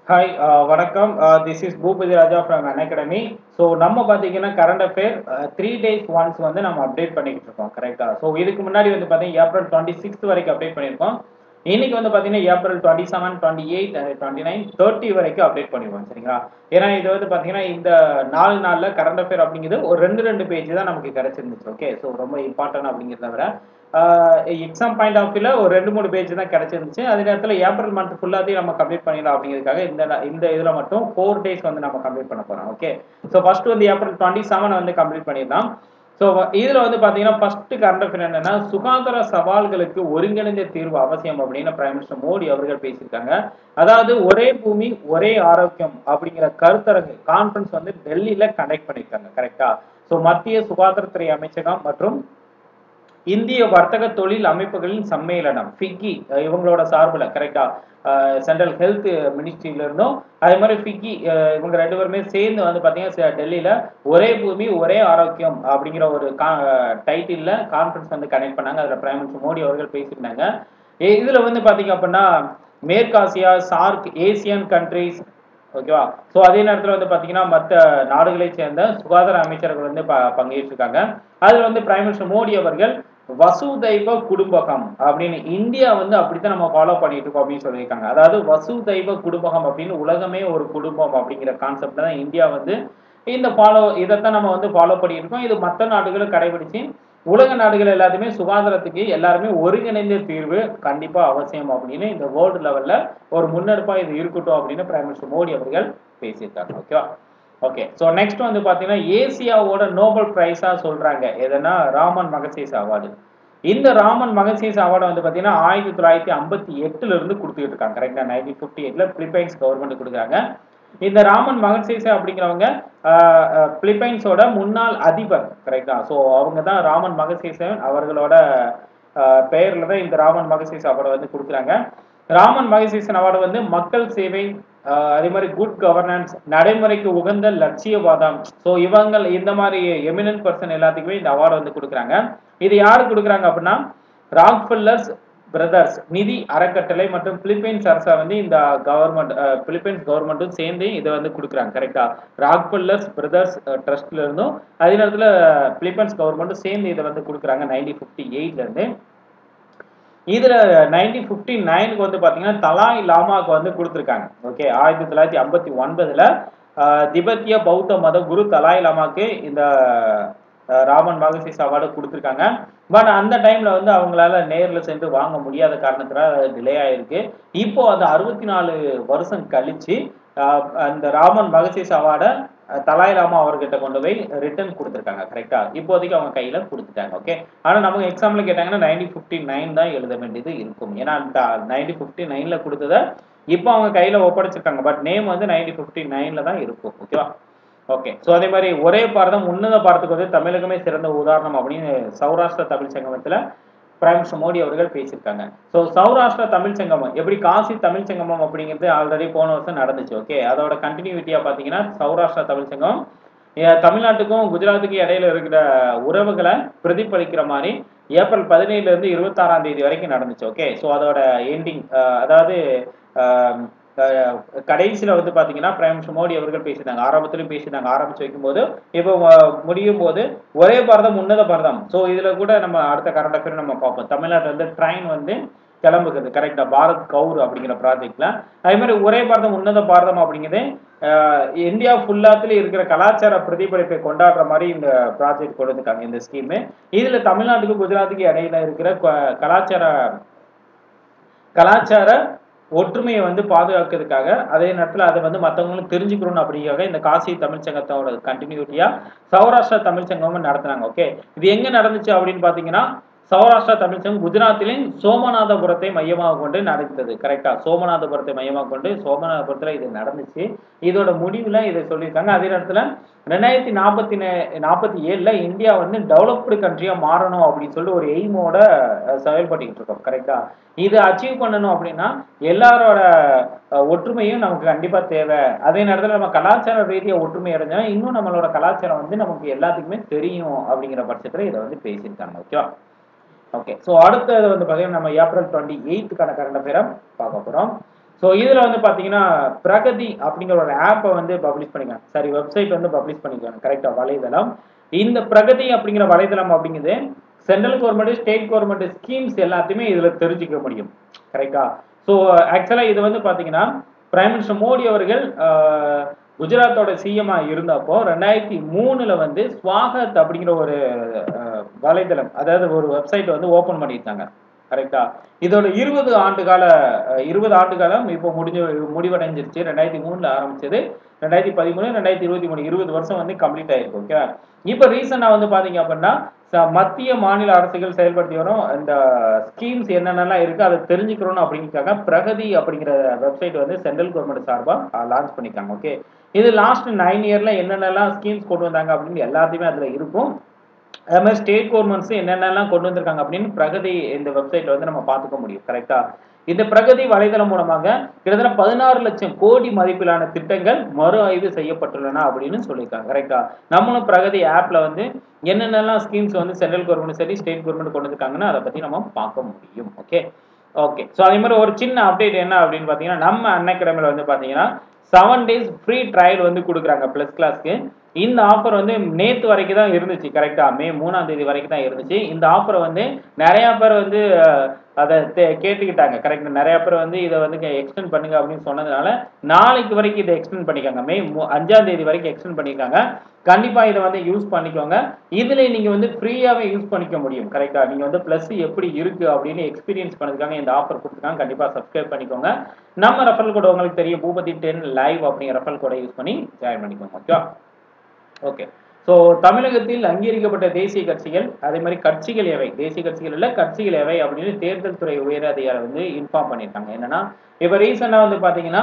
hi வணக்கம் this is Boopathi Raja from an academy so நம்ம பார்த்தீங்கன்னா current affair three days once வந்து நம்ம அப்டேட் பண்ணிக்கிட்டு இருக்கோம் கரெக்டாக ஸோ இதுக்கு முன்னாடி வந்து பார்த்தீங்கன்னா ஏப்ரல் டுவெண்ட்டி சிக்ஸ்த் வரைக்கும் அப்டேட் பண்ணியிருக்கோம் இன்னைக்கு வந்து பார்த்தீங்கன்னா April twenty seven twenty eight twenty nine thirty வரைக்கும் அப்டேட் பண்ணிடுவோம் சரிங்களா ஏன்னா இது வந்து பார்த்தீங்கன்னா இந்த நாலு நாளில் கரண்ட் அஃபேர் அப்படிங்கிறது ஒரு ரெண்டு ரெண்டு பேஜ் தான் நமக்கு கிடைச்சிருந்துச்சு ஓகே ஸோ ரொம்ப இம்பார்ட்டன்ட் அப்படிங்கிறத விட எக்ஸாம் பாயிண்ட் ஆஃப் வியூல ஒரு ரெண்டு மூணு பேஜ் தான் கிடைச்சிருந்துச்சு அதே நேரத்தில் ஏப்ரல் மந்த் ஃபுல்லாத்தையும் நம்ம கம்ப்ளீட் பண்ணிடலாம் அப்படிங்கிறதுக்காக இந்த இந்த இதில் மட்டும் ஃபோர் டேஸ் வந்து நம்ம கம்ப்ளீட் பண்ண போகிறோம் ஓகே ஸோ ஃபர்ஸ்ட் வந்து ஏப்ரல் டுவெண்ட்டி செவன் வந்து கம்ப்ளீட் பண்ணிடலாம் ஸோ இதில் வந்து பார்த்தீங்கன்னா ஃபர்ஸ்ட் கரண்ட் அஃபேர் என்னன்னா சுகாதார சவால்களுக்கு ஒருங்கிணைந்த தீர்வு அவசியம் அப்படின்னு பிரைம் மினிஸ்டர் மோடி அவர்கள் பேசியிருக்காங்க அதாவது ஒரே பூமி ஒரே ஆரோக்கியம் அப்படிங்கிற கருத்தரங்கு கான்ஃபரன்ஸ் வந்து டெல்லியில கண்டக்ட் பண்ணியிருக்காங்க கரெக்டா ஸோ மத்திய சுகாதாரத்துறை அமைச்சகம் மற்றும் இந்திய வர்த்தக தொழில் அமைப்புகளின் சம்மேளனம் ஃபிக்கி இவங்களோட சார்பில் கரெக்டா சென்ட்ரல் ஹெல்த் மினிஸ்ட்ரியில இருந்தும் அதே மாதிரி ஃபிக்கி இவங்க ரெண்டு பேருமே சேர்ந்து வந்து பார்த்தீங்கன்னா டெல்லியில ஒரே பூமி ஒரே ஆரோக்கியம் அப்படிங்கிற ஒரு கா டைட்டில் கான்ஃபரன்ஸ் வந்து கனெக்ட் பண்ணாங்க அதில் பிரைம் மினிஸ்டர் மோடி அவர்கள் பேசியிருந்தாங்க இதில் வந்து பார்த்தீங்க அப்படின்னா மேற்காசியா சார்க் ஏசியன் கண்ட்ரிஸ் ஓகேவா ஸோ அதே நேரத்தில் வந்து பார்த்தீங்கன்னா மற்ற நாடுகளை சேர்ந்த சுகாதார அமைச்சர்கள் வந்து ப பங்கேற்றிருக்காங்க அதில் வந்து பிரைம் மினிஸ்டர் மோடி அவர்கள் வசுதைவ குடும்பகம் அப்படின்னு இந்தியா வந்து அப்படித்தான் நம்ம ஃபாலோ பண்ணிட்டு இருக்கோம் அப்படின்னு சொல்லியிருக்காங்க அதாவது வசுதைவ குடும்பகம் அப்படின்னு உலகமே ஒரு குடும்பம் அப்படிங்கிற கான்செப்ட்ல தான் இந்தியா வந்து இந்த ஃபாலோ இதைத்தான் நம்ம வந்து ஃபாலோ பண்ணிட்டு இருக்கோம் இது மற்ற நாடுகளும் கடைபிடிச்சு உலக நாடுகள் எல்லாத்தையுமே சுகாதாரத்துக்கு எல்லாருமே ஒருங்கிணைந்த தீர்வு கண்டிப்பா அவசியம் அப்படின்னு இந்த வேர்ல்டு லெவல்ல ஒரு முன்னெடுப்பா இது இருக்கட்டும் அப்படின்னு பிரைம் மினிஸ்டர் மோடி அவர்கள் பேசியிருக்காங்க ஓகேவா ஓகே ஸோ நெக்ஸ்ட் வந்து பார்த்தீங்கன்னா ஏசியாவோட நோபல் ப்ரைஸாக சொல்கிறாங்க எதுனா ராமன் மகசேஸ் அவார்டு இந்த ராமன் மகசேஸ் அவார்டு வந்து பார்த்தீங்கன்னா ஆயிரத்தி தொள்ளாயிரத்தி ஐம்பத்தி எட்டுல இருந்து கொடுத்துக்கிட்டு இருக்காங்க கரெக்டாக நைன்டீன் ஃபிஃப்டி எயிட்ல பிலிப்பைன்ஸ் கவர்மெண்ட் கொடுக்குறாங்க இந்த ராமன் மகசேசே அப்படிங்கிறவங்க பிலிப்பைன்ஸோட முன்னாள் அதிபர் கரெக்டா ஸோ அவங்க தான் ராமன் மகசேசன் அவர்களோட பெயர்ல தான் இந்த ராமன் மகசேஸ் அவார்டை வந்து கொடுக்குறாங்க ராமன் மகசேசன் அவார்டு வந்து மக்கள் சேவை அதே மாதிரி குட் கவர்னன்ஸ் நடைமுறைக்கு உகந்த லட்சியவாதம் ஸோ இவங்க இந்த மாதிரி எமினன்ட் பர்சன் எல்லாத்துக்குமே இந்த அவார்டு வந்து கொடுக்குறாங்க இது யாரு கொடுக்குறாங்க அப்படின்னா ராக்ஃபில்லர்ஸ் பிரதர்ஸ் நிதி அறக்கட்டளை மற்றும் பிலிப்பைன்ஸ் அரசா வந்து இந்த கவர்மெண்ட் பிலிப்பைன்ஸ் கவர்மெண்ட்டும் சேர்ந்து இதை வந்து கொடுக்குறாங்க கரெக்டா ராக்ஃபில்லர்ஸ் பிரதர்ஸ் ட்ரஸ்ட்ல இருந்தும் அதே நேரத்தில் பிலிப்பைன்ஸ் கவர்மெண்ட்டும் சேர்ந்து இதை வந்து கொடுக்குறாங்க நைன்டீன் ஃபிஃப்டி எயிட்ல இருந்து இதுல நைன்டீன் ஃபிஃப்டி நைனுக்கு வந்து பாத்தீங்கன்னா தலாய் லாமாக்கு வந்து கொடுத்துருக்காங்க ஓகே ஆயிரத்தி தொள்ளாயிரத்தி ஐம்பத்தி ஒன்பதுல திபெத்திய பௌத்த மத குரு தலாய் லாமாக்கு இந்த ராமன் மகசேஸ் அவார்டு கொடுத்துருக்காங்க பட் அந்த டைம்ல வந்து அவங்களால நேரில் சென்று வாங்க முடியாத காரணத்தினால டிலே ஆயிருக்கு இப்போ அந்த அறுபத்தி நாலு வருஷம் கழிச்சு அந்த ராமன் மகசேஸ் அவார்டை தலாய் லாமா அவர்கிட்ட கொண்டு போய் ரிட்டர்ன் கொடுத்துருக்காங்க கரெக்டா இப்போதைக்கு அவங்க கையில கொடுத்துட்டாங்க ஓகே ஆனா நமக்கு எக்ஸாம்ல கேட்டாங்கன்னா நைன்டீன் ஃபிஃப்டி நைன் தான் எழுத வேண்டியது இருக்கும் ஏன்னா நைன்டீன் ஃபிஃப்டி நைன்ல கொடுத்தத இப்போ அவங்க கையில ஒப்படைச்சிருக்காங்க பட் நேம் வந்து நைன்டீன் ஃபிஃப்டி நைன்ல தான் இருக்கும் ஓகேவா ஓகே ஸோ அதே மாதிரி ஒரே பாரதம் உன்னத பாரத்துக்கு வந்து தமிழகமே சிறந்த உதாரணம் அப்படின்னு சௌராஷ்டிரா தமிழ் சங்கமத்தில் பிரைம் மினிஸ்டர் மோடி அவர்கள் பேசியிருக்காங்க ஸோ சௌராஷ்டிரா தமிழ் சங்கமம் எப்படி காசி தமிழ் சங்கமம் அப்படிங்கிறது ஆல்ரெடி போன வருஷம் நடந்துச்சு ஓகே அதோட கண்டினியூட்டியாக பார்த்தீங்கன்னா சௌராஷ்டிரா தமிழ் சங்கம் தமிழ்நாட்டுக்கும் குஜராத்துக்கும் இடையில இருக்கிற உறவுகளை பிரதிபலிக்கிற மாதிரி ஏப்ரல் பதினேழுல இருந்து இருபத்தாறாம் தேதி வரைக்கும் நடந்துச்சு ஓகே ஸோ அதோட எண்டிங் அதாவது கடைசியில் வந்து பார்த்தீங்கன்னா பிரைம் மினிஸ்டர் மோடி அவர்கள் பேசியிருந்தாங்க ஆரம்பத்திலும் பேசியிருந்தாங்க ஆரம்பிச்சு வைக்கும்போது இப்போ முடியும் போது ஒரே பாரதம் உன்னத பாரதம் ஸோ இதில் கூட நம்ம அடுத்த கரண்ட் அஃபேர் நம்ம பார்ப்போம் தமிழ்நாட்டில் வந்து ட்ரெயின் வந்து கிளம்புகிறது கரெக்டா பாரத் கவுர் அப்படிங்கிற ப்ராஜெக்ட்ல அதே மாதிரி ஒரே பாரதம் உன்னத பாரதம் அப்படிங்கிறது இந்தியா ஃபுல்லாத்துல இருக்கிற கலாச்சார பிரதிபலிப்பை கொண்டாடுற மாதிரி இந்த ப்ராஜெக்ட் கொண்டு வந்துருக்காங்க இந்த ஸ்கீமு இதுல தமிழ்நாட்டுக்கு குஜராத்துக்கு இடையில இருக்கிற கலாச்சார கலாச்சார ஒற்றுமையை வந்து பாதுகாக்கிறதுக்காக அதே நேரத்தில் அதை வந்து மற்றவங்களும் தெரிஞ்சுக்கணும் அப்படிங்காக இந்த காசி தமிழ் சங்கத்தோட கண்டினியூட்டியா சௌராஷ்டிரா தமிழ் சங்கமும் நடத்துனாங்க ஓகே இது எங்க நடந்துச்சு அப்படின்னு பாத்தீங்கன்னா சௌராஷ்டிரா தமிழ் சங்கம் குஜராத்திலும் சோமநாதபுரத்தை மையமாக கொண்டு நடந்தது கரெக்டா சோமநாதபுரத்தை மையமாக கொண்டு சோமநாதபுரத்துல இது நடந்துச்சு இதோட முடிவுல இதை சொல்லியிருக்காங்க அதே நேரத்துல ரெண்டாயிரத்தி நாற்பத்தி நாற்பத்தி ஏழுல இந்தியா வந்து டெவலப்டு கண்ட்ரியா மாறணும் அப்படின்னு சொல்லி ஒரு எய்மோட செயல்பட்டுக்கிட்டு இருக்கோம் கரெக்டா இது அச்சீவ் பண்ணணும் அப்படின்னா எல்லாரோட ஒற்றுமையும் நமக்கு கண்டிப்பா தேவை அதே நேரத்தில் நம்ம கலாச்சார ரீதியாக ஒற்றுமை அடைஞ்சா இன்னும் நம்மளோட கலாச்சாரம் வந்து நமக்கு எல்லாத்துக்குமே தெரியும் அப்படிங்கிற பட்சத்துல இதை வந்து பேசியிருக்காங்க ஓகேவா ஓகே ஸோ அடுத்தது வந்து பார்த்தீங்கன்னா நம்ம ஏப்ரல் டுவெண்ட்டி எயித்துக்கான கரண்ட் அஃபேரை பார்க்க போகிறோம் ஸோ இதில் வந்து பார்த்தீங்கன்னா பிரகதி அப்படிங்கிற ஒரு ஆப்பை வந்து பப்ளிஷ் பண்ணிக்கலாம் சாரி வெப்சைட் வந்து பப்ளிஷ் பண்ணிக்கலாம் கரெக்டாக வலைதளம் இந்த பிரகதி அப்படிங்கிற வலைதளம் அப்படிங்கிறது central government state government schemes எல்லாத்தையுமே இதில் தெரிஞ்சுக்க முடியும் கரெக்டா ஸோ ஆக்சுவலாக இது வந்து பார்த்தீங்கன்னா பிரைம் மினிஸ்டர் மோடி அவர்கள் ஆஹ், குஜராத்தோட சிஎம்ஆ இருந்தப்போ ரெண்டாயிரத்தி மூணுல வந்து ஸ்வாகத் அப்படிங்கிற ஒரு ஆஹ், வலைதளம் அதாவது ஒரு வெப்சைட் வந்து ஓப்பன் பண்ணியிருக்காங்க கரெக்டா இதோட இருபது ஆண்டு கால அஹ், இருபது ஆண்டு காலம் இப்போ முடிஞ்சு முடிவடைஞ்சிருச்சு ரெண்டாயிரத்தி மூணுல ஆரம்பிச்சது ரெண்டாயிரத்தி பதிமூணு ரெண்டாயிரத்தி இருபத்தி மூணு இருபது வருஷம் வந்து கம்ப்ளீட் ஆயிருக்கு ஓகே இப்போ ரீசெண்டாக வந்து பாத்தீங்க அப்படின்னா ச- மத்திய மாநில அரசுகள் செயல்படுத்தி வரும் இந்த ஸ்கீம்ஸ் என்னென்னலாம் இருக்கு அதை தெரிஞ்சுக்கிறோம் அப்படிங்கிறதுக்காக பிரகதி அப்படிங்கிற வெப்சைட் வந்து சென்ட்ரல் கவர்மெண்ட் சார்பாக லான்ச் பண்ணிருக்காங்க ஓகே இது லாஸ்ட் நைன் இயர்ல என்னென்னலாம் ஸ்கீம்ஸ் கொண்டு வந்தாங்க அப்படின்னு எல்லாத்தையுமே அதுல இருக்கும் அதே மாதிரி ஸ்டேட் கவர்மெண்ட்ஸ் என்னென்னலாம் கொண்டு வந்திருக்காங்க அப்படின்னு பிரகதி இந்த வெப்சைட்ல வந்து நம்ம பார்த்துக்க முடியும் கரெக்டா இந்த பிரகதி வலைதளம் மூலமாக கிட்டத்தட்ட பதினாறு லட்சம் கோடி மதிப்பிலான திட்டங்கள் மறு ஆய்வு செய்யப்பட்டுள்ளன அப்படின்னு சொல்லியிருக்காங்க கரெக்டா நம்மளும் பிரகதி ஆப்ல வந்து என்னென்னலாம் ஸ்கீம்ஸ் வந்து சென்ட்ரல் கவர்மெண்ட் சரி ஸ்டேட் கவர்மெண்ட் கொண்டு வந்திருக்காங்கன்னு அதை பத்தி நம்ம பார்க்க முடியும் ஓகே ஓகே ஸோ அதே மாதிரி ஒரு சின்ன அப்டேட் என்ன அப்படின்னு பார்த்தீங்கன்னா நம்ம அன்னைக்கிழமையில வந்து பார்த்தீங்கன்னா செவன் டேஸ் ஃப்ரீ ட்ரையல் வந்து கொடுக்குறாங்க ப்ளஸ் கிளாஸ்க்கு இந்த ஆஃபர் வந்து நேத்து வரைக்கும் தான் இருந்துச்சு கரெக்டா மே மூணாம் தேதி வரைக்கும் தான் இருந்துச்சு இந்த ஆஃபரை வந்து நிறைய பேர் வந்து அஹ், அதை தே- கேட்டுக்கிட்டாங்க கரெக்ட் நிறைய பேர் வந்து இதை வந்து எக்ஸ்டெண்ட் பண்ணுங்க அப்படின்னு சொன்னதுனால நாளைக்கு வரைக்கும் இதை எக்ஸ்டெண்ட் பண்ணிக்காங்க மே மூ- அஞ்சாம் தேதி வரைக்கும் எக்ஸ்டெண்ட் பண்ணியிருக்காங்க கண்டிப்பா இதை வந்து யூஸ் பண்ணிக்கோங்க இதுல நீங்க வந்து ஃப்ரீயாவே யூஸ் பண்ணிக்க முடியும் கரெக்டா நீங்க வந்து பிளஸ் எப்படி இருக்கு அப்படின்னு எக்ஸ்பீரியன்ஸ் பண்ணதுக்காக இந்த ஆஃபர் கொடுத்துருக்காங்க கண்டிப்பா சப்ஸ்கிரைப் பண்ணிக்கோங்க நம்ம ரெஃபரல் கோட் உங்களுக்கு தெரியும் பூபதி டென் லைவ் அப்படிங்கிற ரெஃபரல் கோடை யூஸ் பண்ணி ஜாயின் பண்ணிக்கோங்க ஓகேவா ஓகே ஸோ தமிழகத்தில் அங்கீகரிக்கப்பட்ட தேசிய கட்சிகள் அதே மாதிரி கட்சிகள் எவை தேசிய கட்சிகள் இல்ல கட்சிகள் எவை அப்படின்னு தேர்தல் துறை உயர் அதிகாரி வந்து இன்ஃபார்ம் பண்ணியிருக்காங்க என்னன்னா இப்போ ரீசெண்டாக வந்து பார்த்தீங்கன்னா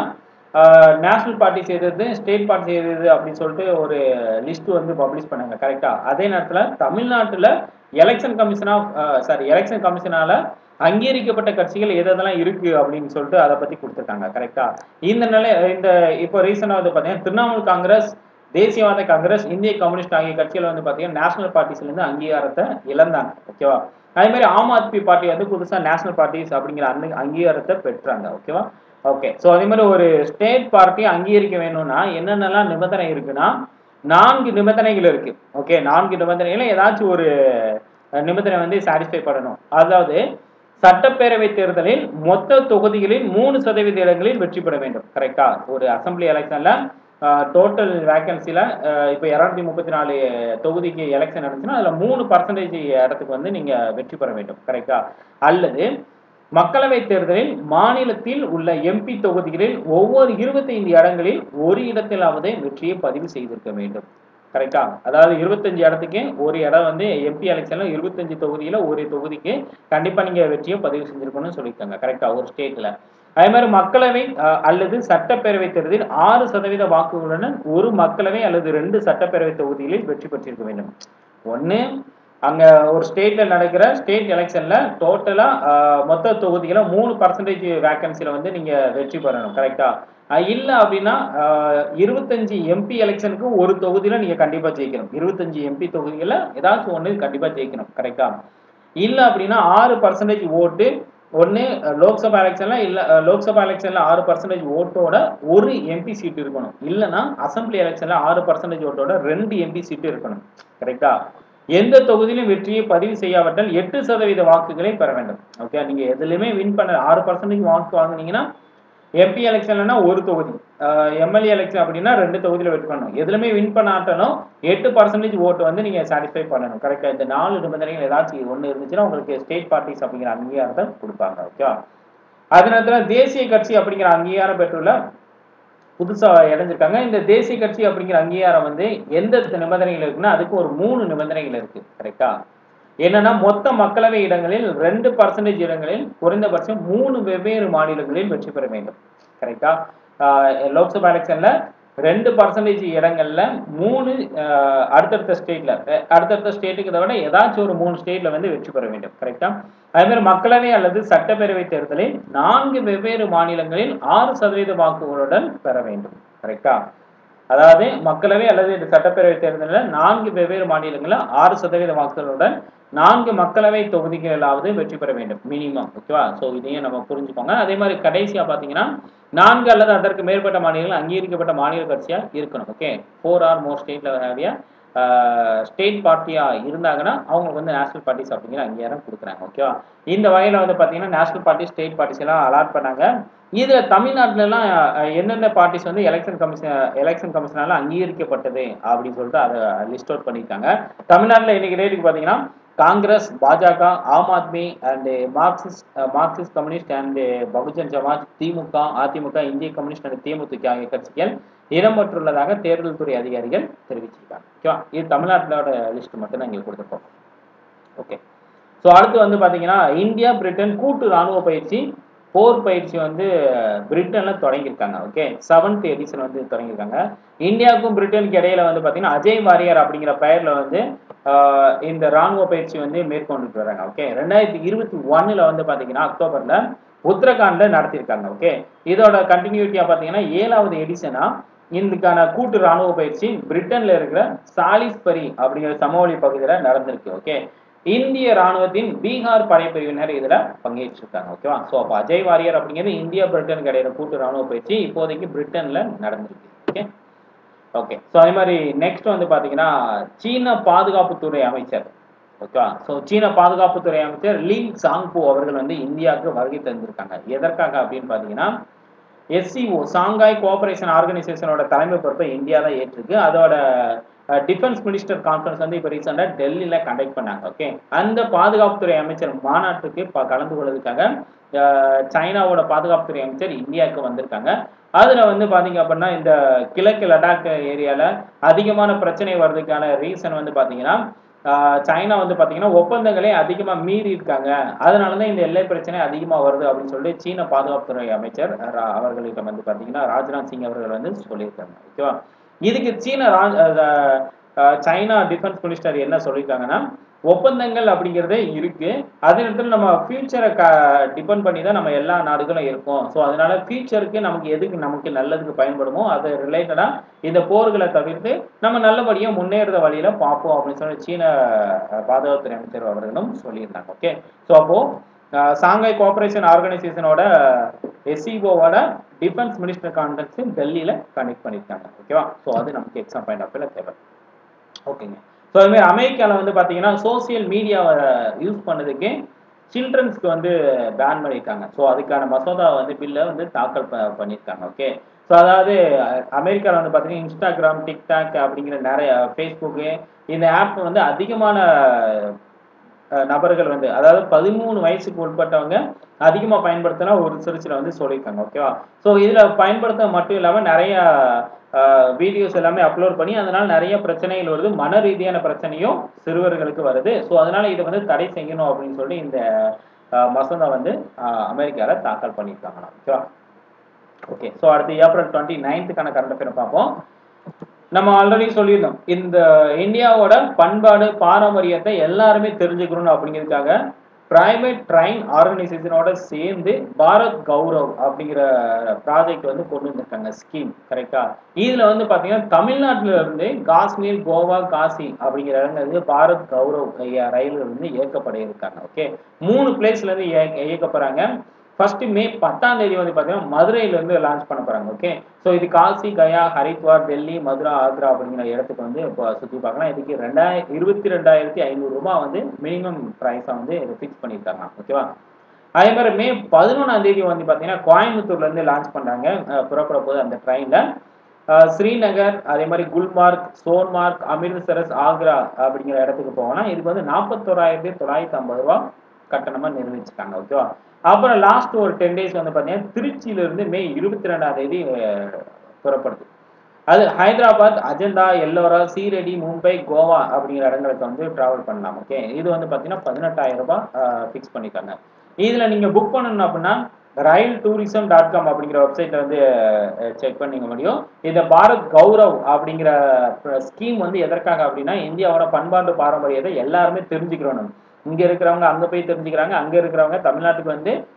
நேஷனல் பார்ட்டி செய்தது ஸ்டேட் பார்ட்டி செய்தது அப்படின்னு சொல்லிட்டு ஒரு லிஸ்ட் வந்து பப்ளிஷ் பண்ணாங்க கரெக்டா அதே நேரத்தில் தமிழ்நாட்டில் election commission of sorry election கமிஷனால அங்கீகரிக்கப்பட்ட கட்சிகள் எது எதெல்லாம் இருக்கு அப்படின்னு சொல்லிட்டு அதை பத்தி கொடுத்துருக்காங்க கரெக்டா இந்த நிலை இந்த இப்போ ரீசெண்டாக வந்து பார்த்தீங்கன்னா திரிணாமுல் காங்கிரஸ் தேசியவாத காங்கிரஸ் இந்திய கம்யூனிஸ்ட் ஆகிய கட்சிகள் வந்து பார்த்தீங்கன்னா நேஷனல் பார்ட்டிஸ்ல இருந்து அங்கீகாரத்தை இழந்தாங்க ஓகேவா அதே மாதிரி ஆம் ஆத்மி பார்ட்டி வந்து புதுசா நேஷனல் பார்ட்டிஸ் அப்படிங்கிற அந்த அங்கீகாரத்தை பெற்றாங்க ஓகேவா ஓகே ஸோ அதே மாதிரி ஒரு ஸ்டேட் பார்ட்டி அங்கீகரிக்க வேணும்னா என்னென்னலாம் நிபந்தனை இருக்குன்னா நான்கு நிபந்தனைகள் இருக்கு ஓகே நான்கு நிபந்தனைகள் ஏதாச்சும் ஒரு அஹ், நிபந்தனை வந்து சாட்டிஸ்ஃபை பண்ணணும் அதாவது சட்டப்பேரவை தேர்தலில் மொத்த தொகுதிகளில் மூணு சதவீத இடங்களில் வெற்றி பெற வேண்டும் கரெக்டா ஒரு அசம்பிளி எலெக்ஷன்ல டோட்டல் வேகன்சில இப்போ இரநூத்தி முப்பத்தி நாலு தொகுதிக்கு எலெக்ஷன் நடந்துச்சுன்னா அதுல மூணு பர்சன்டேஜ் இடத்துக்கு வந்து நீங்க வெற்றி பெற வேண்டும் கரெக்டா அல்லது மக்களவை தேர்தலில் மாநிலத்தில் உள்ள எம்பி தொகுதிகளில் ஒவ்வொரு 25 இடங்களில் ஒரு இடத்திலாவது வெற்றியை பதிவு செய்திருக்க வேண்டும் கரெக்டா அதாவது இருபத்தஞ்சு இடத்துக்கு ஒரு இடம் வந்து எம்பி எலெக்ஷன்ல இருபத்தஞ்சு தொகுதியில ஒரு தொகுதிக்கு கண்டிப்பா நீங்க வெற்றியை பதிவு செஞ்சிருக்கணும்னு சொல்லியிருக்காங்க கரெக்டா ஒரு ஸ்டேட்ல அதே மாதிரி மக்களவை அஹ், அல்லது சட்டப்பேரவை தேர்தலில் ஆறு சதவீத வாக்குகளுடன் ஒரு மக்களவை அல்லது ரெண்டு சட்டப்பேரவை தொகுதிகளில் வெற்றி பெற்றிருக்க வேண்டும் ஒண்ணு அங்க ஒரு ஸ்டேட்ல நடக்கிற ஸ்டேட் எலெக்ஷன்ல டோட்டலா மொத்த தொகுதியில மூணு பர்சன்டேஜ் வேகன்சில வந்து நீங்க வெற்றி பெறணும் கரெக்டா இல்ல அப்படின்னா அஹ், இருபத்தஞ்சு எம்பி எலெக்ஷனுக்கு ஒரு தொகுதியில நீங்க கண்டிப்பா ஜெயிக்கணும் இருபத்தஞ்சு எம்பி தொகுதியில ஏதாச்சும் ஒண்ணு கண்டிப்பா ஜெயிக்கணும் கரெக்டா இல்ல அப்படின்னா ஆறு பர்சன்டேஜ் ஓட்டு ஒன்று லோக்சபா எலெக்ஷன்ல இல்ல அஹ், லோக்சபா எலெக்ஷன்ல ஆறு பர்சன்டேஜ் ஓட்டோட ஒரு எம்பி சீட் இருக்கணும் இல்லைன்னா அசம்பிளி எலெக்ஷன்ல ஆறு பர்சன்டேஜ் ஓட்டோட ரெண்டு எம்பி சீட் இருக்கணும் கரெக்டா எந்த தொகுதியிலும் வெற்றியை பதிவு செய்யாவிட்டால் எட்டு சதவீத வாக்குகளை பெற வேண்டும் ஓகே நீங்க எதுலையுமே வின் பண்ண ஆறு பர்சன்டேஜ் வாக்கு வாங்குனீங்கன்னா எம்பி எலெக்ஷன்லனா ஒரு தொகுதி எம்எல்ஏ எலெக்ஷன் அப்படின்னா ரெண்டு தொகுதியில வெற்றி பண்ணணும் எதுலையுமே வின் பண்ணாட்டணும் எட்டு பர்சன்டேஜ் ஓட்டு வந்து நீங்க சாட்டிஸ்ஃபை பண்ணணும் கரெக்டா இந்த நாலு நிபந்தனைகள் ஏதாச்சும் ஒண்ணு இருந்துச்சுன்னா உங்களுக்கு ஸ்டேட் பார்ட்டிஸ் அப்படிங்கிற அங்கீகாரத்தை கொடுப்பாங்க ஓகே அதே நேரத்தில் தேசிய கட்சி அப்படிங்கிற அங்கீகாரம் பெற்றுள்ள புதுசா இணைஞ்சிருக்காங்க இந்த தேசிய கட்சி அப்படிங்கிற அங்கீகாரம் வந்து எந்த நிபந்தனைகள் இருக்குன்னா அதுக்கு ஒரு மூணு நிபந்தனைகள் இருக்கு கரெக்டா என்னன்னா மொத்த மக்களவை இடங்களில் ரெண்டு பர்சன்டேஜ் இடங்களில் குறைந்தபட்சம் மூணு வெவ்வேறு மாநிலங்களில் வெற்றி பெற வேண்டும் கரெக்டா லோக்சபா எலெக்ஷன்ல ரெண்டு பர்சன்டேஜ் இடங்கள்ல மூணு ஆஹ், அடுத்தடுத்த ஸ்டேட்ல அடுத்தடுத்த ஸ்டேட்டுக்கு விட ஏதாச்சும் ஒரு மூணு ஸ்டேட்ல வந்து வெற்றி பெற வேண்டும் கரெக்டா அதே மாதிரி மக்களவை அல்லது சட்டப்பேரவை தேர்தலில் நான்கு வெவ்வேறு மாநிலங்களில் ஆறு சதவீத வாக்குகளுடன் பெற வேண்டும் கரெக்டா அதாவது மக்களவை அல்லது இந்த சட்டப்பேரவை தேர்தலில் நான்கு வெவ்வேறு மாநிலங்களில் ஆறு சதவீத வாக்குகளுடன் நான்கு மக்களவை தொகுதிகளாவது வெற்றி பெற வேண்டும் மினிமம் ஓகேவா ஸோ இதையும் நம்ம புரிஞ்சுக்கோங்க அதே மாதிரி கடைசியா பார்த்தீங்கன்னா நான்கு அல்லது அதற்கு மேற்பட்ட மாநிலங்கள் அங்கீகரிக்கப்பட்ட மாநில கட்சியா இருக்கணும் ஓகே ஃபோர் ஆர் மோர் ஸ்டேட்ல ஹேவியா ஸ்டேட் பார்ட்டியா இருந்தாங்கன்னா அவங்களுக்கு வந்து நேஷனல் பார்ட்டிஸ் அப்படிங்கிற அங்கீகாரம் கொடுக்குறாங்க ஓகேவா இந்த வகையில வந்து பார்த்தீங்கன்னா நேஷனல் பார்ட்டி ஸ்டேட் பார்ட்டிஸ் எல்லாம் அலாட் பண்ணாங்க இதுல தமிழ்நாட்டுல எல்லாம் அஹ், எந்தெந்த பார்ட்டிஸ் வந்து எலெக்ஷன் கமிஷன் எலெக்ஷன் கமிஷனால அங்கீகரிக்கப்பட்டது அப்படின்னு சொல்லிட்டு அதை லிஸ்ட் அவுட் பண்ணியிருக்காங்க தமிழ்நாட்டுல இன்னைக்கு ரேட்டுக்கு பார்த்தீங்கன்னா காங்கிரஸ் பாஜக Aam Aadmi and Marxist Marxist communist and Bahujan Samaj திமுக அதிமுக இந்திய கம்யூனிஸ்ட் அண்ட் தேமுதிக ஆகிய கட்சிகள் இடம்பெற்றுள்ளதாக தேர்தல் துறை அதிகாரிகள் தெரிவிச்சிருக்காங்க ஓகேவா இது தமிழ்நாட்டோட லிஸ்ட் மட்டும் தான் இங்க கொடுத்துருக்கோம் ஓகே ஸோ அடுத்து வந்து பார்த்தீங்கன்னா இந்தியா பிரிட்டன் கூட்டு ராணுவ பயிற்சி போர் பயிற்சி வந்து பிரிட்டன்ல தொடங்கியிருக்காங்க ஓகே செவன்த் எடிஷன் வந்து தொடங்கியிருக்காங்க இந்தியாவுக்கும் பிரிட்டனுக்கு இடையில வந்து பார்த்தீங்கன்னா அஜய் வாரியர் அப்படிங்கிற பெயர்ல வந்து ஆஹ், இந்த ராணுவ பயிற்சி வந்து மேற்கொண்டுட்டு வராங்க ஓகே ரெண்டாயிரத்தி இருபத்தி ஒண்ணுல வந்து பார்த்தீங்கன்னா அக்டோபர்ல உத்தரகாண்ட்ல நடத்தியிருக்காங்க ஓகே இதோட கண்டினியூட்டியா பார்த்தீங்கன்னா ஏழாவது எடிஷனா இதுக்கான கூட்டு ராணுவ பயிற்சி பிரிட்டன்ல இருக்கிற சாலிஸ்பரி அப்படிங்கிற சமவெளி பகுதியில நடந்திருக்கு ஓகே இந்திய ராணுவத்தின் பீகார் படைப்பிரிவினர் இதுல பங்கேற்றிருக்காங்க ஓகேவா ஸோ அப்போ அஜய் வாரியர் அப்படிங்கிறது இந்தியா பிரிட்டன் இடையில கூட்டு ராணுவ பயிற்சி இப்போதைக்கு பிரிட்டன்ல நடந்திருக்கு ஓகே ஓகே ஸோ அதே மாதிரி நெக்ஸ்ட் வந்து பாத்தீங்கன்னா சீன பாதுகாப்புத்துறை அமைச்சர் ஓகேவா ஸோ சீன பாதுகாப்புத்துறை அமைச்சர் லிங் சாங்பு அவர்கள் வந்து இந்தியாவுக்கு வருகை தந்திருக்காங்க எதற்காக அப்படின்னு பாத்தீங்கன்னா எஸ்சிஓ சாங்காய் கோஆபரேஷன் ஆர்கனைசேஷனோட தலைமை பொறுப்பை இந்தியா தான் ஏற்றிருக்கு அதோட டிஃபென்ஸ் மினிஸ்டர் கான்ஃபரன்ஸ் வந்து இப்போ ரீசெண்டாக டெல்லியில் கண்டக்ட் பண்ணாங்க ஓகே அந்த பாதுகாப்புத்துறை அமைச்சர் மாநாட்டுக்கு ப- கலந்து கொள்வதற்காக அஹ், சைனாவோட பாதுகாப்புத்துறை அமைச்சர் இந்தியாவுக்கு வந்திருக்காங்க அதில் வந்து பார்த்தீங்க அப்படின்னா இந்த கிழக்கு லடாக் ஏரியாவில் அதிகமான பிரச்சனை வர்றதுக்கான ரீசன் வந்து பார்த்தீங்கன்னா ஆஹ் சைனா வந்து பாத்தீங்கன்னா ஒப்பந்தங்களே அதிகமா மீறி இருக்காங்க அதனால தான் இந்த எல்லை பிரச்சனை அதிகமா வருது அப்படின்னு சொல்லிட்டு சீன பாதுகாப்புத்துறை அமைச்சர் ரா- அவர்களிடம் வந்து பாத்தீங்கன்னா ராஜ்நாத் சிங் அவர்கள் வந்து சொல்லியிருக்காங்க ஓகேவா இதுக்கு சீன ராஜ் அஹ் அஹ் சைனா டிஃபென்ஸ் மினிஸ்டர் என்ன சொல்லியிருக்காங்கன்னா ஒப்பந்தங்கள் அப்படிங்கிறதே இருக்கு அதே நேரத்தில் நம்ம ஃபியூச்சரை க டிபெண்ட் பண்ணி தான் நம்ம எல்லா நாடுகளும் இருக்கோம் ஸோ அதனால ஃபியூச்சருக்கு நமக்கு எதுக்கு நமக்கு நல்லதுக்கு பயன்படுமோ அது ரிலேட்டடாக இந்த போர்களை தவிர்த்து நம்ம நல்லபடியாக முன்னேறுற வழியில பார்ப்போம் அப்படின்னு சொல்லி சீன அஹ், பாதுகாப்புத்துறை அமைச்சர் அவர்களும் சொல்லியிருந்தாங்க ஓகே ஸோ அப்போ அஹ், சாங்காய் கோஆபரேஷன் ஆர்கனைசேஷனோட எஸ்சிஓவோட டிஃபென்ஸ் மினிஸ்டர் கான்ஃபரன்ஸ் டெல்லியில கனெக்ட் பண்ணியிருக்காங்க ஓகேவா ஸோ அது நமக்கு எக்ஸாம் பாயிண்ட் ஆஃப் தேவை ஓகேங்க ஸோ அதுமாதிரி அமெரிக்காவில் வந்து பார்த்தீங்கன்னா சோசியல் மீடியாவை யூஸ் பண்ணதுக்கு சில்ட்ரன்ஸ்க்கு வந்து பேன் பண்ணியிருக்காங்க ஸோ அதுக்கான மசோதா வந்து பில்லை வந்து தாக்கல் ப பண்ணியிருக்காங்க ஓகே ஸோ அதாவது அமெரிக்காவில் வந்து பார்த்தீங்கன்னா இன்ஸ்டாகிராம் டிக்டாக் அப்படிங்கிற நிறைய ஃபேஸ்புக்கு இந்த ஆப் வந்து அதிகமான அஹ், நபர்கள் வந்து அதாவது பதிமூணு வயசுக்கு உட்பட்டவங்க அதிகமாக பயன்படுத்தினா ஒரு ரிசர்ச்சில் வந்து சொல்லியிருக்காங்க ஓகேவா ஸோ இதில் பயன்படுத்த மட்டும் இல்லாமல் நிறைய வீடியோஸ் எல்லாமே அப்லோட் பண்ணி அதனால நிறைய பிரச்சனைகள் வருது மன ரீதியான பிரச்சனையும் சிறுவர்களுக்கு வருது ஸோ அதனால இதை வந்து தடை செய்யணும் அப்படின்னு சொல்லி இந்த அஹ், மசோதா வந்து அமெரிக்காவில் தாக்கல் பண்ணியிருக்காங்களாம் ஓகேவா ஓகே ஸோ அடுத்து ஏப்ரல் டுவெண்ட்டி நைன்த்துக்கான கரண்ட் அஃபேர் பார்ப்போம் நம்ம ஆல்ரெடி சொல்லியிருந்தோம் இந்த இந்தியாவோட பண்பாடு பாரம்பரியத்தை எல்லாருமே தெரிஞ்சுக்கணும் அப்படிங்கிறதுக்காக பிரைவேட் ட்ரைன் ஆர்கனைசேஷனோட சேர்ந்து பாரத் கௌரவ் அப்படிங்கிற ப்ராஜெக்ட் வந்து கொண்டு வந்திருக்காங்க ஸ்கீம் கரெக்டா இதுல வந்து பாத்தீங்கன்னா தமிழ்நாட்டுல இருந்து காஷ்மீர் கோவா காசி அப்படிங்கிற இடங்கள்ல பாரத் கௌரவ் ஐயா ரயில்கள் வந்து இயக்கப்பட இருக்காங்க ஓகே மூணு பிளேஸ்ல இருந்து இய- இயக்கப்படுறாங்க ஃபர்ஸ்ட் மே பத்தாம் தேதி வந்து பார்த்தீங்கன்னா மதுரையில இருந்து லான்ச் பண்ண போறாங்க ஓகே ஸோ இது காசி கயா ஹரித்வார் டெல்லி மதுரா ஆக்ரா அப்படிங்கிற இடத்துக்கு வந்து இப்போ சுற்றி பார்க்கலாம் இதுக்கு ரெண்டாயிரம் இருபத்தி ரெண்டாயிரத்தி ஐநூறு ரூபாய் வந்து மினிமம் ப்ரைஸை வந்து இது ஃபிக்ஸ் பண்ணியிருக்காங்க ஓகேவா அதே மாதிரி மே பதினொன்றாம் தேதி வந்து பார்த்தீங்கன்னா கோயம்புத்தூர்ல இருந்து லான்ச் பண்றாங்க அஹ் புறப்பட போது அந்த ட்ரெயின்ல ஸ்ரீநகர் அதே மாதிரி குல்மார்க் சோன்மார்க் அமிர்தசரஸ் ஆக்ரா அப்படிங்கிற இடத்துக்கு போகலாம் இதுக்கு வந்து நாற்பத்தோராயிரத்தி தொள்ளாயிரத்தி ஐம்பது ரூபா கட்டணமா நிர்ணயிச்சிருக்காங்க ஓகேவா அப்புறம் லாஸ்ட் ஒரு டென் டேஸ் வந்து பார்த்தீங்கன்னா திருச்சியில இருந்து மே இருபத்தி ரெண்டாம் தேதி அஹ், புறப்படுது அது ஹைதராபாத் அஜந்தா எல்லோரா சீரடி மும்பை கோவா அப்படிங்கிற இடங்களுக்கு வந்து டிராவல் பண்ணலாம் ஓகே இது வந்து பார்த்தீங்கன்னா பதினெட்டாயிரம் ரூபாய் ஃபிக்ஸ் பண்ணிருக்காங்க இதில் நீங்கள் புக் பண்ணணும் அப்படின்னா ரயில் டூரிசம் டாட் காம் அப்படிங்கிற வெப்சைட்டை வந்து செக் பண்ணிக்க முடியும் இந்த பாரத் கௌரவ் அப்படிங்கிற ஸ்கீம் வந்து எதற்காக அப்படின்னா இந்தியாவோட பண்பாட்டு பாரம்பரியத்தை எல்லாருமே தெரிஞ்சுக்கிறோம் நம்ம இங்க இருக்கிறவங்க அங்க போய் தெரிஞ்சுக்கிறாங்க அங்க இருக்கிறவங்க தமிழ்நாட்டுக்கு வந்து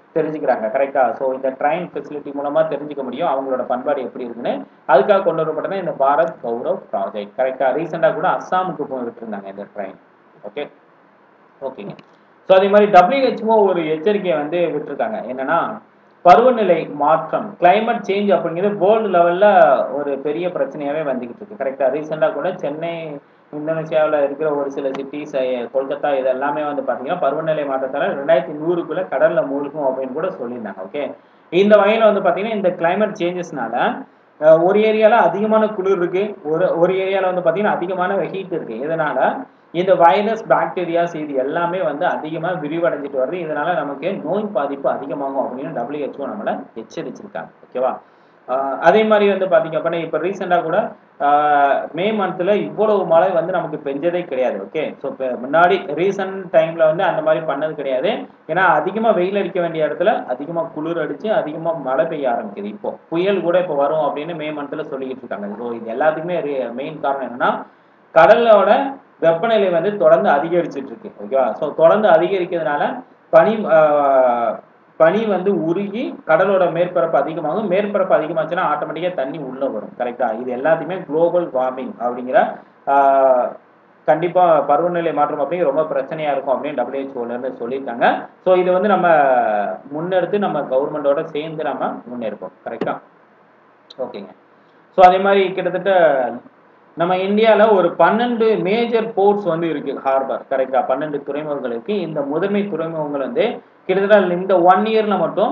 தெரிஞ்சுக்கிறாங்க கரெக்டா ஸோ இந்த ட்ரெயின் ஃபெசிலிட்டி மூலமா தெரிஞ்சுக்க முடியும் அவங்களோட பண்பாடு எப்படி இருக்குன்னு அதுக்காக கொண்டு வரப்பட்டது இந்த பாரத் கௌரவ் ப்ராஜெக்ட் கரெக்டா ரீசெண்டாக கூட அஸ்ஸாமுக்கு போயிட்டு இருந்தாங்க இந்த ட்ரெயின் ஓகே ஓகேங்க ஸோ அதே மாதிரி டபிள்யூஹெச்ஓ ஒரு எச்சரிக்கையை வந்து விட்டுருக்காங்க என்னன்னா பருவநிலை மாற்றம் climate சேஞ்ச் அப்படிங்கிறது வேர்ல்டு லெவல்ல ஒரு பெரிய பிரச்சனையாவே வந்துகிட்டு இருக்கு கரெக்டா ரீசெண்டாக கூட சென்னை இந்தோனேசியாவில் இருக்கிற ஒரு சில சிட்டிஸ் கொல்கத்தா இது எல்லாமே வந்து பார்த்தீங்கன்னா பருவநிலை மாற்றத்தால ரெண்டாயிரத்தி நூறுக்குள்ள கடல்ல மூழ்கும் அப்படின்னு கூட சொல்லியிருந்தாங்க ஓகே இந்த வகையில் வந்து பார்த்தீங்கன்னா இந்த climate சேஞ்சஸ்னால அஹ் ஒரு ஏரியால அதிகமான குளிர் இருக்கு ஒரு ஒரு ஏரியால வந்து பாத்தீங்கன்னா அதிகமான ஹீட் இருக்கு இதனால இந்த வைரஸ் பாக்டீரியாஸ் இது எல்லாமே வந்து அதிகமா விரிவடைஞ்சிட்டு வருது இதனால நமக்கு நோய் பாதிப்பு அதிகமாகும் அப்படின்னு WHO நம்மளை எச்சரிச்சிருக்காங்க ஓகேவா ஆஹ் அதே மாதிரி வந்து பாத்தீங்க அப்படின்னா இப்போ ரீசெண்டாக கூட ஆஹ் மே மந்த்ல இவ்வளவு மழை வந்து நமக்கு பெஞ்சதே கிடையாது ஓகே ஸோ இப்போ முன்னாடி ரீசன்ட் டைம்ல வந்து அந்த மாதிரி பண்ணது கிடையாது ஏன்னா அதிகமா வெயில் அடிக்க வேண்டிய இடத்துல அதிகமா குளிர் அடிச்சு அதிகமா மழை பெய்ய ஆரம்பிக்குது இப்போ புயல் கூட இப்போ வரும் அப்படின்னு மே மந்த்ல சொல்லிக்கிட்டு இருக்காங்க ஸோ இது எல்லாத்துக்குமே மெயின் காரணம் என்னன்னா கடலோட வெப்பநிலை வந்து தொடர்ந்து அதிகரிச்சிட்டு இருக்கு ஓகேவா ஸோ தொடர்ந்து அதிகரிக்கிறதுனால பனி ஆஹ், பனி வந்து உருகி கடலோட மேற்பரப்பு அதிகமாகும் மேற்பரப்பு அதிகமாச்சுன்னா ஆட்டோமேட்டிக்காக தண்ணி உள்ள வரும் கரெக்டா இது எல்லாத்தையுமே குளோபல் வார்மிங் அப்படிங்கிற ஆஹ், கண்டிப்பா பருவநிலை மாற்றம் அப்படிங்கிற ரொம்ப பிரச்சனையா இருக்கும் அப்படின்னு டபிள்யூஹெச்ஓல இருந்து சொல்லியிருக்காங்க ஸோ இது வந்து நம்ம முன்னெடுத்து நம்ம கவர்மெண்டோட சேர்ந்து நம்ம முன்னெடுப்போம் கரெக்டா ஓகேங்க ஸோ அதே மாதிரி கிட்டத்தட்ட நம்ம இந்தியாவில் ஒரு பன்னெண்டு மேஜர் போர்ட்ஸ் வந்து இருக்கு ஹார்பர் கரெக்டா பன்னெண்டு துறைமுகங்கள் இருக்கு இந்த முதன்மை துறைமுகங்கள் வந்து கிட்டத்தட்ட இந்த ஒன் இயர்ல மட்டும்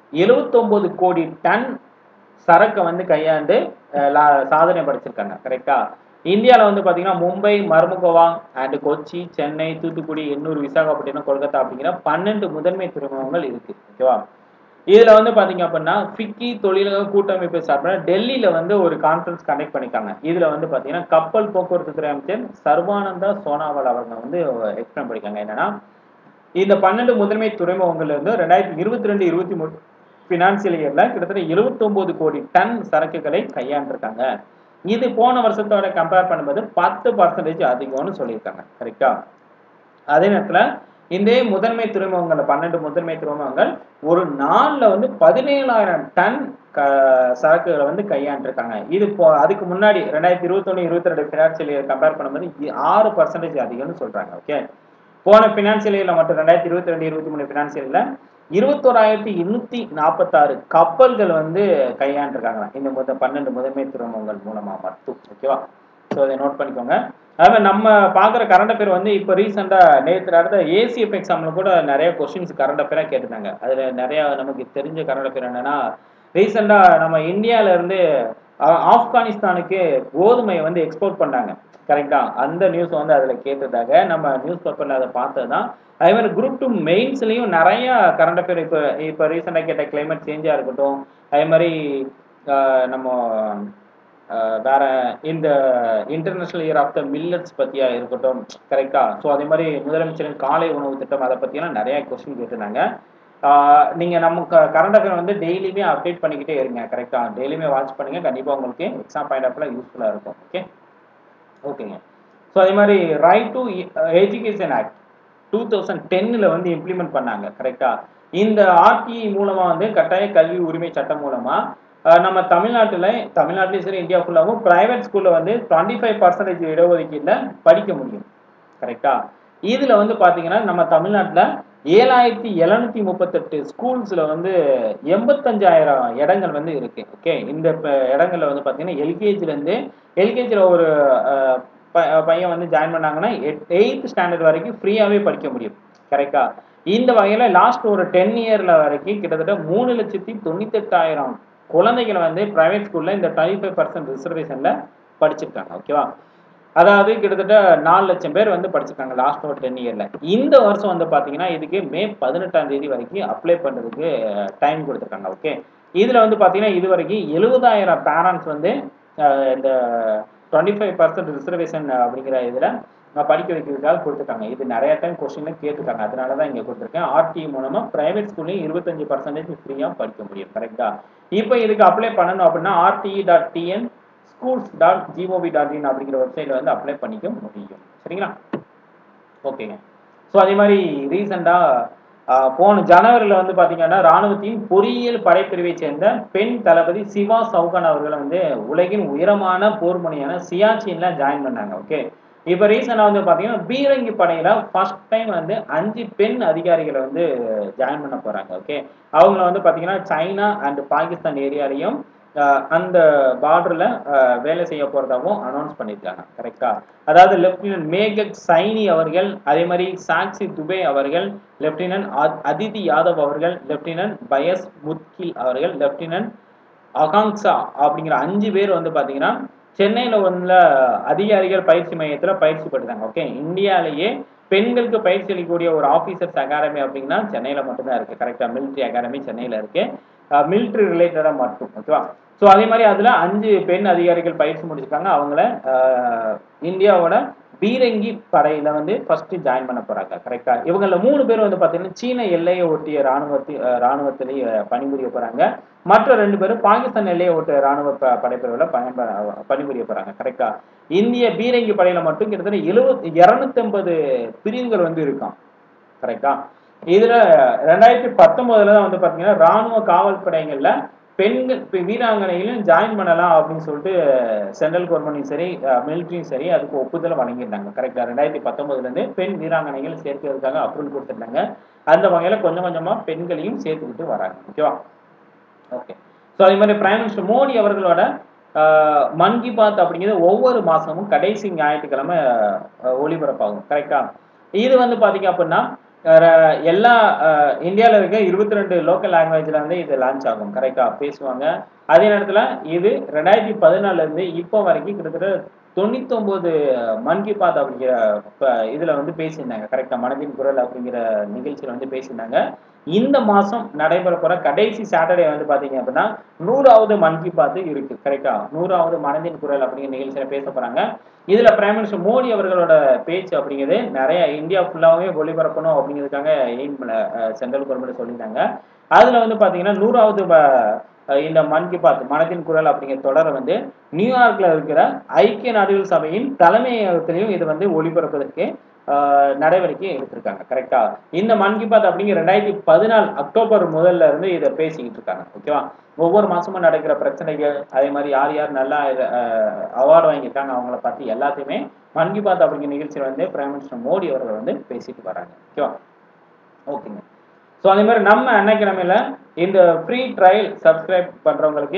79 கோடி டன் சரக்கை வந்து கையாண்டு அஹ், லா- சாதனை படைச்சிருக்காங்க கரெக்டா இந்தியாவில் வந்து பார்த்தீங்கன்னா மும்பை மர்முகோவா அண்ட் கொச்சி சென்னை தூத்துக்குடி எண்ணூர் விசாகப்பட்டினம் கொல்கத்தா அப்படிங்கிற பன்னெண்டு முதன்மை துறைமுகங்கள் இருக்கு ஓகேவா இதுல வந்து பாத்தீங்க அப்படின்னா ஃபிக்கி தொழிலக கூட்டமைப்பு சார்பில் டெல்லியில வந்து ஒரு கான்ஃபரன்ஸ் கண்டக்ட் பண்ணிருக்காங்க இதுல வந்து பாத்தீங்கன்னா கப்பல் போக்குவரத்து துறை அமைச்சர் சர்பானந்தா சோனாவால் அவர்கள் வந்து எக்ஸ்பிளைன் பண்ணிருக்காங்க என்னன்னா இந்த பன்னெண்டு முதன்மை துறைமுகங்கள்ல இருந்து ரெண்டாயிரத்தி இருபத்தி ரெண்டு இருபத்தி மூணு பினான்சியல் இயர்ல கிட்டத்தட்ட 79 கோடி டன் சரக்குகளை கையாண்டிருக்காங்க இது போன வருஷத்தோட கம்பேர் பண்ணும்போது பத்து பர்சன்டேஜ் அதிகம்னு சொல்லியிருக்காங்க கரெக்டா அதே நேரத்துல இந்த முதன்மை துறைமுகங்கள் பன்னெண்டு முதன்மை துறைமுகங்கள் ஒரு நாள்ல வந்து பதினேழாயிரம் டன் க சரக்குகளை வந்து கையாண்டிருக்காங்க இது இப்போ அதுக்கு முன்னாடி ரெண்டாயிரத்தி இருபத்தொன்னு இருபத்தி ரெண்டு ஃபினான்சியல் இயர் கம்பேர் பண்ணும்போது இ- ஆறு பர்சன்டேஜ் அதிகம்னு சொல்றாங்க ஓகே போன ஃபினான்சியல் இயர்ல மட்டும் ரெண்டாயிரத்தி இருபத்தி ரெண்டு இருபத்தி மூணு ஃபினான்சியல்ல இருபத்தோராயிரத்தி எண்ணூத்தி நாற்பத்தாறு கப்பல்கள் வந்து கையாண்டிருக்காங்க இந்த முத பன்னெண்டு முதன்மை துறைமுகங்கள் மூலமா மட்டும் ஓகேவா ஸோ அதை நோட் பண்ணிக்கோங்க அதாவது நம்ம பார்க்குற கரண்ட் அஃபேர் வந்து இப்போ ரீசெண்டாக நேற்று நடந்த ஏசிஎஃப் எக்ஸாமில் கூட நிறைய கொஸ்டின்ஸ் கரண்ட் அஃபேராக கேட்டிருந்தாங்க அதில் நிறைய நமக்கு தெரிஞ்ச கரண்ட் அஃபேர் என்னன்னா ரீசெண்டாக நம்ம இந்தியால இருந்து ஆ- ஆப்கானிஸ்தானுக்கு கோதுமையை வந்து எக்ஸ்போர்ட் பண்ணாங்க கரெக்டா அந்த நியூஸ் வந்து அதில் கேட்டதாக நம்ம நியூஸ் பேப்பரில் அதை பார்த்தது தான் அதே மாதிரி குரூப் டூ மெயின்ஸ்லையும் நிறைய கரண்ட் அஃபேர் இப்போ இப்போ ரீசெண்டாக கேட்ட கிளைமேட் சேஞ்சாக இருக்கட்டும் அதே மாதிரி ஆஹ் நம்ம ஆஹ் வேற இந்த international year of the millets பத்தியா இருக்கட்டும் கரெக்டா ஸோ அதே மாதிரி முதலமைச்சரின் காலை உணவு திட்டம் அதை பத்தியெல்லாம் நிறைய கொஸ்டின் கேட்டிருந்தாங்க ஆஹ் நீங்க நம்ம கரண்ட் அஃபேர் வந்து டெய்லியுமே அப்டேட் பண்ணிக்கிட்டே இருங்க கரெக்டா டெய்லியுமே வாட்ச் பண்ணுங்க கண்டிப்பா உங்களுக்கு எக்ஸாம் பாயிண்ட் ஆஃப்ல யூஸ்ஃபுல்லா இருக்கும் ஓகே ஓகேங்க ஸோ அதே மாதிரி right to education act two thousand டென்னில் வந்து இம்ப்ளிமெண்ட் பண்ணாங்க கரெக்டா இந்த ஆர்டிஇ மூலமா வந்து கட்டாய கல்வி உரிமை சட்டம் மூலமா அஹ், நம்ம தமிழ்நாட்டில் தமிழ்நாட்டிலையும் சரி இந்தியா ஃபுல்லாகவும் ப்ரைவேட் ஸ்கூலில் வந்து டுவெண்ட்டி ஃபைவ் பர்சன்டேஜ் இடஒதுக்கீட்டில் படிக்க முடியும் கரெக்டா இதில் வந்து பார்த்தீங்கன்னா நம்ம தமிழ்நாட்டில் ஏழாயிரத்தி எழுநூத்தி முப்பத்தெட்டு ஸ்கூல்ஸில் வந்து எண்பத்தஞ்சாயிரம் இடங்கள் வந்து இருக்கு ஓகே இந்த ப- இடங்கள்ல வந்து பார்த்தீங்கன்னா எல்கேஜிலேருந்து எல்கேஜியில் ஒரு அஹ், ப- பையன் வந்து ஜாயின் பண்ணாங்கன்னா எயித் ஸ்டாண்டர்ட் வரைக்கும் ஃப்ரீயாகவே படிக்க முடியும் கரெக்டா இந்த வகையில் லாஸ்ட் ஒரு டென் இயரில் வரைக்கும் கிட்டத்தட்ட மூணு லட்சத்தி தொண்ணூத்தெட்டாயிரம் குழந்தைகளை வந்து ப்ரைவேட் ஸ்கூலில் இந்த டுவெண்ட்டி ஃபைவ் பர்சன்ட் ரிசர்வேஷனில் படிச்சிருக்காங்க ஓகேவா அதாவது கிட்டத்தட்ட நாலு லட்சம் பேர் வந்து படிச்சிருக்காங்க லாஸ்ட் ஒரு டென் இயர்ல இந்த வருஷம் வந்து பாத்தீங்கன்னா இதுக்கு மே பதினெட்டாம் தேதி வரைக்கும் அப்ளை பண்றதுக்கு டைம் கொடுத்துருக்காங்க ஓகே இதுல வந்து பாத்தீங்கன்னா இது வரைக்கும் எழுபதாயிரம் பேரண்ட்ஸ் வந்து அஹ், இந்த டுவெண்ட்டி ஃபைவ் பர்சன்ட் ரிசர்வேஷன் அப்படிங்கிற இதுல அஹ், படிக்க வைக்கிறதுக்காக கொடுத்துருக்காங்க இது நிறைய டைம் கொஸ்டின்ல கேட்டிருக்காங்க அதனால தான் இங்க கொடுத்துருக்கேன் ஆர்டி மூலமா பிரைவேட் ஸ்கூல்லையும் இருபத்தஞ்சு பர்சன்டேஜ் ஃப்ரீயா படிக்க முடியும் கரெக்டா இப்போ இதுக்கு அப்ளை பண்ணணும் அப்படின்னா RTE dot TN schools dot GOV dot in அப்படிங்கிற வெப்சைட்ல வந்து அப்ளை பண்ணிக்க முடியும் சரிங்களா ஓகேங்க ஸோ அதே மாதிரி ரீசெண்டாக ஆஹ் போன ஜனவரியில் வந்து பார்த்தீங்கன்னா ராணுவத்தின் பொறியியல் படைப்பிரிவை சேர்ந்த பெண் தளபதி சிவா சௌகான் அவர்கள் வந்து உலகின் உயரமான போர் முனையான சியாச்சின்ல ஜாயின் பண்ணாங்க ஓகே இப்போ ரீசெண்டாக வந்து பார்த்தீங்கன்னா பீரங்கி படையில ஃபர்ஸ்ட் டைம் வந்து அஞ்சு பெண் அதிகாரிகளை வந்து ஜாயின் பண்ண போறாங்க ஓகே அவங்கள வந்து பார்த்தீங்கன்னா சைனா அண்ட் பாகிஸ்தான் ஏரியாலையும் அந்த பார்டரில் வேலை செய்ய போகிறதாகவும் அனௌன்ஸ் பண்ணியிருக்காங்க கரெக்டா அதாவது லெப்டினன்ட் மேகக் சைனி அவர்கள் அதே மாதிரி சாக்சி துபே அவர்கள் லெப்டினன்ட் அதிதி யாதவ் அவர்கள் லெப்டினன்ட் பயஸ் முத்கில் அவர்கள் லெப்டினன்ட் அகாங்ஸா அப்படிங்கிற அஞ்சு பேர் வந்து பார்த்தீங்கன்னா சென்னையில் உள்ள அதிகாரிகள் பயிற்சி மையத்தில் பயிற்சி பெற்றாங்க ஓகே இந்தியாவிலேயே பெண்களுக்கு பயிற்சி அளிக்கக்கூடிய ஒரு ஆஃபீஸர்ஸ் அகாடமி அப்படின்னா சென்னையில் மட்டும்தான் இருக்குது கரெக்டாக மிலிட்ரி அகாடமி சென்னையில் இருக்குது மிலிட்ரி ரிலேட்டடாக மட்டும் ஓகேவா ஸோ அதே மாதிரி அதில் அஞ்சு பெண் அதிகாரிகள் பயிற்சி முடிச்சிருக்காங்க அவங்கள இந்தியாவோட பீரங்கி படையில வந்து ஃபர்ஸ்ட் ஜாயின் பண்ண போறாங்க கரெக்டா இவங்கள மூணு பேர் வந்து பார்த்தீங்கன்னா சீன எல்லையை ஒட்டிய ராணுவத்தி ராணுவத்திலேயே பணிபுரிய போறாங்க மற்ற ரெண்டு பேரும் பாகிஸ்தான் எல்லையை ஒட்டிய ராணுவ ப படைப்பிரிவில் பயன்ப பணிபுரிய போறாங்க கரெக்டா இந்திய பீரங்கி படையில மட்டும் கிட்டத்தட்ட எழுபத்தி இரநூத்தி ஐம்பது பிரிவுகள் வந்து இருக்கான் கரெக்டா இதுல ரெண்டாயிரத்தி பத்தொன்பதுல தான் வந்து பாத்தீங்கன்னா ராணுவ காவல் படைகள்ல பெண்கள் வீராங்கனைகளும் ஜாயின் பண்ணலாம் அப்படின்னு சொல்லிட்டு சென்ட்ரல் கவர்மெண்ட்டும் சரி மிலிட்ரியும் சரி அதுக்கு ஒப்புதல் வழங்கியிருந்தாங்க கரெக்டா ரெண்டாயிரத்தி பத்தொன்பதுல இருந்து பெண் வீராங்கனைகள் சேர்க்கிறதுக்காக அப்ரூவல் கொடுத்துருந்தாங்க அந்த வகையில கொஞ்சம் கொஞ்சமா பெண்களையும் சேர்த்துக்கிட்டு வராங்க ஓகேவா ஓகே ஸோ அதே மாதிரி பிரைம் மினிஸ்டர் மோடி அவர்களோட மன் கி பாத் அப்படிங்கிறது ஒவ்வொரு மாசமும் கடைசி ஞாயிற்றுக்கிழமை ஒளிபரப்பாகும் கரெக்டா இது வந்து பாத்தீங்க அப்படின்னா எல்லா இந்தியாவில் இருக்க இருபத்தி ரெண்டு லோக்கல் லாங்குவேஜில் வந்து இது லான்ச் ஆகும் கரெக்டாக பேசுவாங்க அதே நேரத்தில் இது ரெண்டாயிரத்தி பதினாலுலேருந்து இப்போ வரைக்கும் கிட்டத்தட்ட தொண்ணூத்தொம்பது மன் கி பாத் அப்படிங்கிற இதில் வந்து பேசியிருந்தாங்க கரெக்டாக மனதின் குரல் அப்படிங்கிற நிகழ்ச்சியில் வந்து பேசியிருந்தாங்க இந்த மாதம் நடைபெற போகிற கடைசி சாட்டர்டே வந்து பார்த்தீங்க அப்படின்னா நூறாவது மன் கி பாத் இருக்குது கரெக்டாக நூறாவது மனதின் குரல் அப்படிங்கிற நிகழ்ச்சியில் பேச போகிறாங்க இதில் பிரைம் மினிஸ்டர் மோடி அவர்களோட பேச்சு அப்படிங்கிறது நிறைய இந்தியா ஃபுல்லாகவே ஒளிபரப்பணும் அப்படிங்கிறதுக்காக எய்ம் சென்ட்ரல் கவர்மெண்ட் சொல்லியிருந்தாங்க அதில் வந்து பார்த்தீங்கன்னா நூறாவது இந்த மன் கி பாத் மனதின் குரல் அப்படிங்கிற தொடரை வந்து நியூயார்க்ல இருக்கிற ஐக்கிய நாடுகள் சபையின் தலைமையகத்திலையும் இது வந்து ஒளிபரப்பதற்கு நடவடிக்கை எடுத்திருக்காங்க கரெக்டா இந்த மன் கி பாத் அப்படிங்கிற ரெண்டாயிரத்தி பதினாலு அக்டோபர் முதல்ல இருந்து இதை பேசிக்கிட்டு இருக்காங்க ஓகேவா ஒவ்வொரு மாசமும் நடக்கிற பிரச்சனைகள் அதே மாதிரி யார் யார் நல்லா அவார்டு வாங்கியிருக்காங்க அவங்கள பத்தி எல்லாத்தையுமே மன் கி பாத் அப்படிங்கிற நிகழ்ச்சியில் வந்து பிரைம் மினிஸ்டர் மோடி அவர்கள் வந்து பேசிட்டு வராங்க ஓகேவா ஓகேங்க ஸோ அதே மாதிரி நம்ம அன்னைக்கிழமையில இந்த ஃப்ரீ ட்ரையல் சப்ஸ்கிரைப் பண்றவங்களுக்கு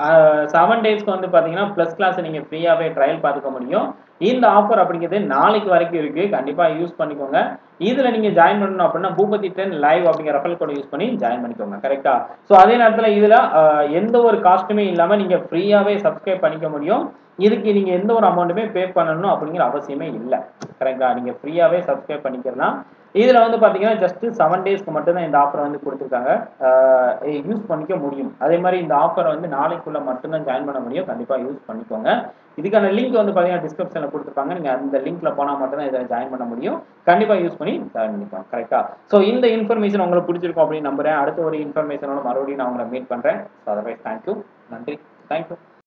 செவன் டேஸ்க்கு வந்து பார்த்தீங்கன்னா ப்ளஸ் கிளாஸ் நீங்கள் ஃப்ரீயாகவே ட்ரையல் பார்த்துக்க முடியும் இந்த ஆஃபர் அப்படிங்கிறது நாளைக்கு வரைக்கும் இருக்கு கண்டிப்பாக யூஸ் பண்ணிக்கோங்க இதில் நீங்கள் ஜாயின் பண்ணணும் அப்படின்னா பூபதி டென் லைவ் அப்படிங்கிற ரெஃபல் கோட் யூஸ் பண்ணி ஜாயின் பண்ணிக்கோங்க கரெக்டா ஸோ அதே நேரத்தில் இதில் எந்த ஒரு காஸ்ட்டுமே இல்லாமல் நீங்கள் ஃப்ரீயாகவே சப்ஸ்கிரைப் பண்ணிக்க முடியும் இதுக்கு நீங்கள் எந்த ஒரு அமௌண்ட்டுமே பே பண்ணணும் அப்படிங்கிற அவசியமே இல்லை கரெக்டா நீங்கள் ஃப்ரீயாகவே சப்ஸ்கிரைப் பண்ணிக்கலாம் இதில் வந்து பார்த்தீங்கன்னா ஜஸ்ட் செவன் டேஸ்க்கு மட்டும்தான் இந்த ஆஃபர் வந்து கொடுத்துருக்காங்க யூஸ் பண்ணிக்க முடியும் அதே மாதிரி இந்த ஆஃபரை வந்து நாளைக்குள்ள மட்டும்தான் ஜாயின் பண்ண முடியும் கண்டிப்பாக யூஸ் பண்ணிக்கோங்க இதுக்கான லிங்க் வந்து பார்த்தீங்கன்னா டிஸ்கிரிப்ஷனில் கொடுத்துருப்பாங்க நீங்கள் அந்த லிங்க்ல போனால் மட்டும்தான் இதில் ஜாயின் பண்ண முடியும் கண்டிப்பாக யூஸ் பண்ணி ஜாயின் பண்ணிக்கோங்க கரெக்டாக ஸோ இந்த இன்ஃபர்மேஷன் உங்களுக்கு பிடிச்சிருக்கும் அப்படின்னு நம்புறேன் அடுத்த ஒரு இன்ஃபர்மேஷனோட மறுபடியும் நான் உங்களை மீட் பண்ணுறேன் ஸோ அதர்வைஸ் தேங்க்யூ நன்றி தேங்க்யூ